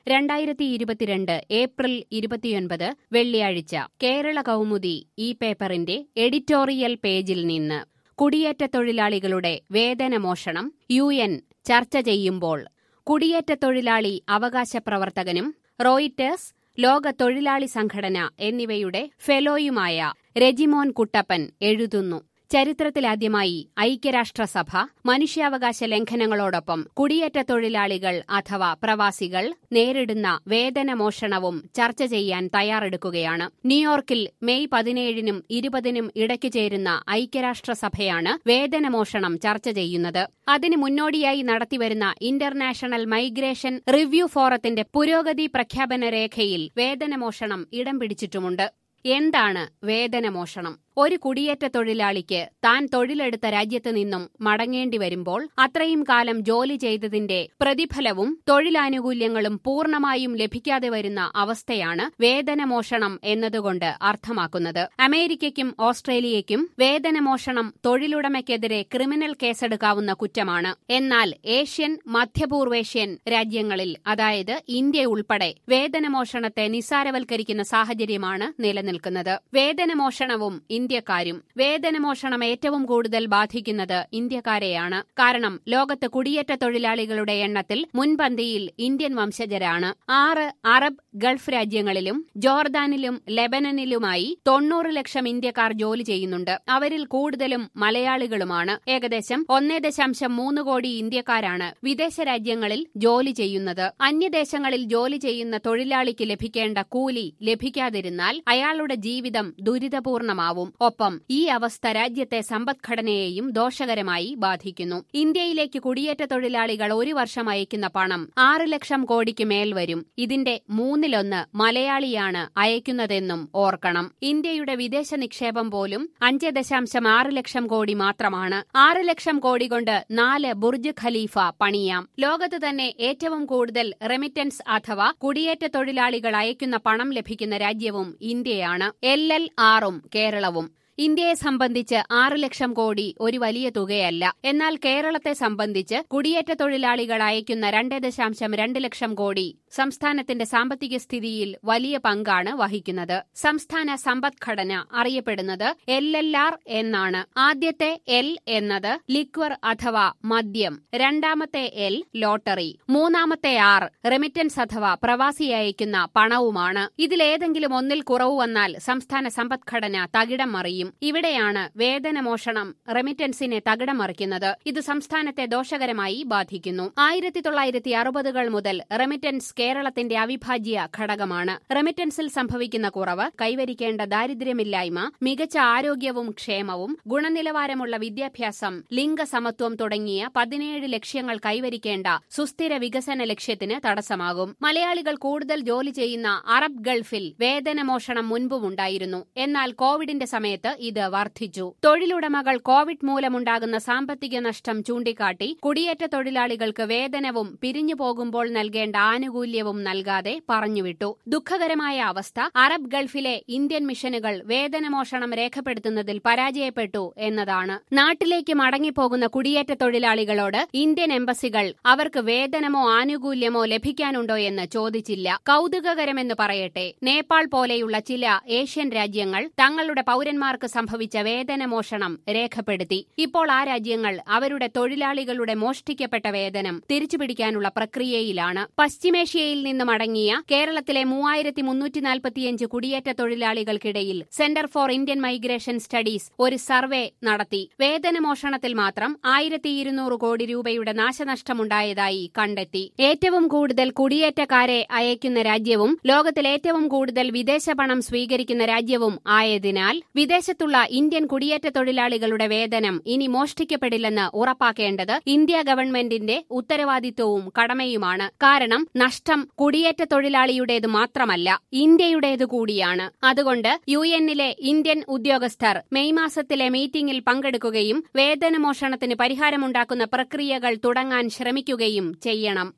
രണ്ടായിരത്തി ഇരുപത്തിരണ്ട് ഏപ്രിൽ ഇരുപത്തിയൊൻപത് വെള്ളിയാഴ്ച കേരള കൗമുദി ഈ പേപ്പറിന്റെ എഡിറ്റോറിയൽ പേജിൽ നിന്ന് കുടിയേറ്റ തൊഴിലാളികളുടെ വേതനമോഷണം യു എൻ ചർച്ച ചെയ്യുമ്പോൾ കുടിയേറ്റ തൊഴിലാളി അവകാശ പ്രവർത്തകനും റോയിറ്റേഴ്സ് ലോക തൊഴിലാളി സംഘടന എന്നിവയുടെ ഫെലോയുമായ രജിമോൻ കുട്ടപ്പൻ എഴുതുന്നു ചരിത്രത്തിലാദ്യമായി ഐക്യരാഷ്ട്രസഭ മനുഷ്യാവകാശ ലംഘനങ്ങളോടൊപ്പം കുടിയേറ്റ തൊഴിലാളികൾ അഥവാ പ്രവാസികൾ നേരിടുന്ന വേതനമോഷണവും ചർച്ച ചെയ്യാൻ തയ്യാറെടുക്കുകയാണ് ന്യൂയോർക്കിൽ മെയ് പതിനേഴിനും ഇരുപതിനും ഇടയ്ക്ക് ചേരുന്ന ഐക്യരാഷ്ട്രസഭയാണ് വേതനമോഷണം ചർച്ച ചെയ്യുന്നത് അതിന് മുന്നോടിയായി നടത്തിവരുന്ന ഇന്റർനാഷണൽ മൈഗ്രേഷൻ റിവ്യൂ ഫോറത്തിന്റെ പുരോഗതി പ്രഖ്യാപന രേഖയിൽ വേതനമോഷണം ഇടം പിടിച്ചിട്ടുമുണ്ട് എന്താണ് വേതനമോഷണം ഒരു കുടിയേറ്റ തൊഴിലാളിക്ക് താൻ തൊഴിലെടുത്ത രാജ്യത്ത് നിന്നും മടങ്ങേണ്ടി വരുമ്പോൾ അത്രയും കാലം ജോലി ചെയ്തതിന്റെ പ്രതിഫലവും തൊഴിലാനുകൂല്യങ്ങളും പൂർണ്ണമായും ലഭിക്കാതെ വരുന്ന അവസ്ഥയാണ് വേതനമോഷണം എന്നതുകൊണ്ട് അർത്ഥമാക്കുന്നത് അമേരിക്കയ്ക്കും ഓസ്ട്രേലിയയ്ക്കും വേതനമോഷണം തൊഴിലുടമയ്ക്കെതിരെ ക്രിമിനൽ കേസെടുക്കാവുന്ന കുറ്റമാണ് എന്നാൽ ഏഷ്യൻ മധ്യപൂർവേഷ്യൻ രാജ്യങ്ങളിൽ അതായത് ഇന്ത്യ ഉൾപ്പെടെ വേതനമോഷണത്തെ നിസ്സാരവൽക്കരിക്കുന്ന സാഹചര്യമാണ് നിലനിൽക്കുന്നത് വേതനമോഷണവും ഇന്ത്യക്കാരും വേതനമോഷണം ഏറ്റവും കൂടുതൽ ബാധിക്കുന്നത് ഇന്ത്യക്കാരെയാണ് കാരണം ലോകത്ത് കുടിയേറ്റ തൊഴിലാളികളുടെ എണ്ണത്തിൽ മുൻപന്തിയിൽ ഇന്ത്യൻ വംശജരാണ് ആറ് അറബ് ഗൾഫ് രാജ്യങ്ങളിലും ജോർദാനിലും ലെബനനിലുമായി തൊണ്ണൂറ് ലക്ഷം ഇന്ത്യക്കാർ ജോലി ചെയ്യുന്നുണ്ട് അവരിൽ കൂടുതലും മലയാളികളുമാണ് ഏകദേശം ഒന്നേ ദശാംശം മൂന്ന് കോടി ഇന്ത്യക്കാരാണ് വിദേശ രാജ്യങ്ങളിൽ ജോലി ചെയ്യുന്നത് അന്യദേശങ്ങളിൽ ജോലി ചെയ്യുന്ന തൊഴിലാളിക്ക് ലഭിക്കേണ്ട കൂലി ലഭിക്കാതിരുന്നാൽ അയാളുടെ ജീവിതം ദുരിതപൂർണമാവും ഒപ്പം ഈ അവസ്ഥ രാജ്യത്തെ സമ്പദ്ഘടനയെയും ദോഷകരമായി ബാധിക്കുന്നു ഇന്ത്യയിലേക്ക് കുടിയേറ്റ തൊഴിലാളികൾ ഒരു വർഷം അയക്കുന്ന പണം ആറ് ലക്ഷം കോടിക്ക് മേൽ വരും ഇതിന്റെ മൂന്നിലൊന്ന് മലയാളിയാണ് അയക്കുന്നതെന്നും ഓർക്കണം ഇന്ത്യയുടെ വിദേശ നിക്ഷേപം പോലും അഞ്ച് ദശാംശം ആറ് ലക്ഷം കോടി മാത്രമാണ് ആറ് ലക്ഷം കോടി കൊണ്ട് നാല് ബുർജ് ഖലീഫ പണിയാം ലോകത്ത് തന്നെ ഏറ്റവും കൂടുതൽ റെമിറ്റൻസ് അഥവാ കുടിയേറ്റ തൊഴിലാളികൾ അയക്കുന്ന പണം ലഭിക്കുന്ന രാജ്യവും ഇന്ത്യയാണ് എൽ എൽ ആറും കേരളവും ഇന്ത്യയെ സംബന്ധിച്ച് ആറ് ലക്ഷം കോടി ഒരു വലിയ തുകയല്ല എന്നാൽ കേരളത്തെ സംബന്ധിച്ച് കുടിയേറ്റ തൊഴിലാളികൾ അയക്കുന്ന രണ്ട് ദശാംശം രണ്ട് ലക്ഷം കോടി സംസ്ഥാനത്തിന്റെ സാമ്പത്തിക സ്ഥിതിയിൽ വലിയ പങ്കാണ് വഹിക്കുന്നത് സംസ്ഥാന സമ്പദ്ഘടന അറിയപ്പെടുന്നത് എൽ എൽ ആർ എന്നാണ് ആദ്യത്തെ എൽ എന്നത് ലിക്വർ അഥവാ മദ്യം രണ്ടാമത്തെ എൽ ലോട്ടറി മൂന്നാമത്തെ ആർ റെമിറ്റൻസ് അഥവാ പ്രവാസി അയക്കുന്ന പണവുമാണ് ഇതിലേതെങ്കിലും ഒന്നിൽ കുറവ് വന്നാൽ സംസ്ഥാന സമ്പദ്ഘടന തകിടം മറിയും ഇവിടെയാണ് വേതനമോഷണം റെമിറ്റൻസിനെ തകിടം മറിക്കുന്നത് ഇത് സംസ്ഥാനത്തെ ദോഷകരമായി ബാധിക്കുന്നു ആയിരത്തി തൊള്ളായിരത്തി അറുപതുകൾ മുതൽ റെമിറ്റൻസ് കേരളത്തിന്റെ അവിഭാജ്യ ഘടകമാണ് റെമിറ്റൻസിൽ സംഭവിക്കുന്ന കുറവ് കൈവരിക്കേണ്ട ദാരിദ്ര്യമില്ലായ്മ മികച്ച ആരോഗ്യവും ക്ഷേമവും ഗുണനിലവാരമുള്ള വിദ്യാഭ്യാസം ലിംഗസമത്വം തുടങ്ങിയ പതിനേഴ് ലക്ഷ്യങ്ങൾ കൈവരിക്കേണ്ട സുസ്ഥിര വികസന ലക്ഷ്യത്തിന് തടസ്സമാകും മലയാളികൾ കൂടുതൽ ജോലി ചെയ്യുന്ന അറബ് ഗൾഫിൽ വേതനമോഷണം മുൻപുമുണ്ടായിരുന്നു എന്നാൽ കോവിഡിന്റെ സമയത്ത് ഇത് വർദ്ധിച്ചു തൊഴിലുടമകൾ കോവിഡ് മൂലമുണ്ടാകുന്ന സാമ്പത്തിക നഷ്ടം ചൂണ്ടിക്കാട്ടി കുടിയേറ്റ തൊഴിലാളികൾക്ക് വേതനവും പിരിഞ്ഞു പോകുമ്പോൾ നൽകേണ്ട ആനുകൂല്യവും നൽകാതെ പറഞ്ഞുവിട്ടു ദുഃഖകരമായ അവസ്ഥ അറബ് ഗൾഫിലെ ഇന്ത്യൻ മിഷനുകൾ വേതനമോഷണം രേഖപ്പെടുത്തുന്നതിൽ പരാജയപ്പെട്ടു എന്നതാണ് നാട്ടിലേക്ക് മടങ്ങിപ്പോകുന്ന കുടിയേറ്റ തൊഴിലാളികളോട് ഇന്ത്യൻ എംബസികൾ അവർക്ക് വേതനമോ ആനുകൂല്യമോ ലഭിക്കാനുണ്ടോ എന്ന് ചോദിച്ചില്ല കൗതുകകരമെന്ന് പറയട്ടെ നേപ്പാൾ പോലെയുള്ള ചില ഏഷ്യൻ രാജ്യങ്ങൾ തങ്ങളുടെ പൌരന്മാർക്ക് സംഭവിച്ച വേതനമോഷണം രേഖപ്പെടുത്തി ഇപ്പോൾ ആ രാജ്യങ്ങൾ അവരുടെ തൊഴിലാളികളുടെ മോഷ്ടിക്കപ്പെട്ട വേതനം തിരിച്ചുപിടിക്കാനുള്ള പ്രക്രിയയിലാണ് പശ്ചിമേഷ്യയിൽ നിന്ന് മടങ്ങിയ കേരളത്തിലെ മൂവായിരത്തി മുന്നൂറ്റി നാൽപ്പത്തിയഞ്ച് കുടിയേറ്റ തൊഴിലാളികൾക്കിടയിൽ centre for Indian migration studies ഒരു സർവേ നടത്തി വേതനമോഷണത്തിൽ മാത്രം ആയിരത്തി ഇരുന്നൂറ് കോടി രൂപയുടെ നാശനഷ്ടമുണ്ടായതായി കണ്ടെത്തി ഏറ്റവും കൂടുതൽ കുടിയേറ്റക്കാരെ അയക്കുന്ന രാജ്യവും ലോകത്തിൽ ഏറ്റവും കൂടുതൽ വിദേശ പണം സ്വീകരിക്കുന്ന രാജ്യവും ആയതിനാൽ വിദേശത്തുള്ള ഇന്ത്യൻ കുടിയേറ്റ തൊഴിലാളികളുടെ വേതനം ഇനി മോഷ്ടിക്കപ്പെടില്ലെന്ന് ഉറപ്പാക്കേണ്ടത് ഇന്ത്യ ഗവൺമെന്റിന്റെ ഉത്തരവാദിത്വവും കടമയുമാണ് കാരണം നഷ്ടം കുടിയേറ്റ തൊഴിലാളിയുടേത് മാത്രമല്ല ഇന്ത്യയുടേതു കൂടിയാണ് അതുകൊണ്ട് യു എന്നിലെ ഇന്ത്യൻ ഉദ്യോഗസ്ഥർ മെയ് മാസത്തിലെ മീറ്റിംഗിൽ പങ്കെടുക്കുകയും വേതനമോഷണത്തിന് പരിഹാരമുണ്ടാക്കുന്ന പ്രക്രിയകൾ തുടങ്ങാൻ ശ്രമിക്കുകയും ചെയ്യണം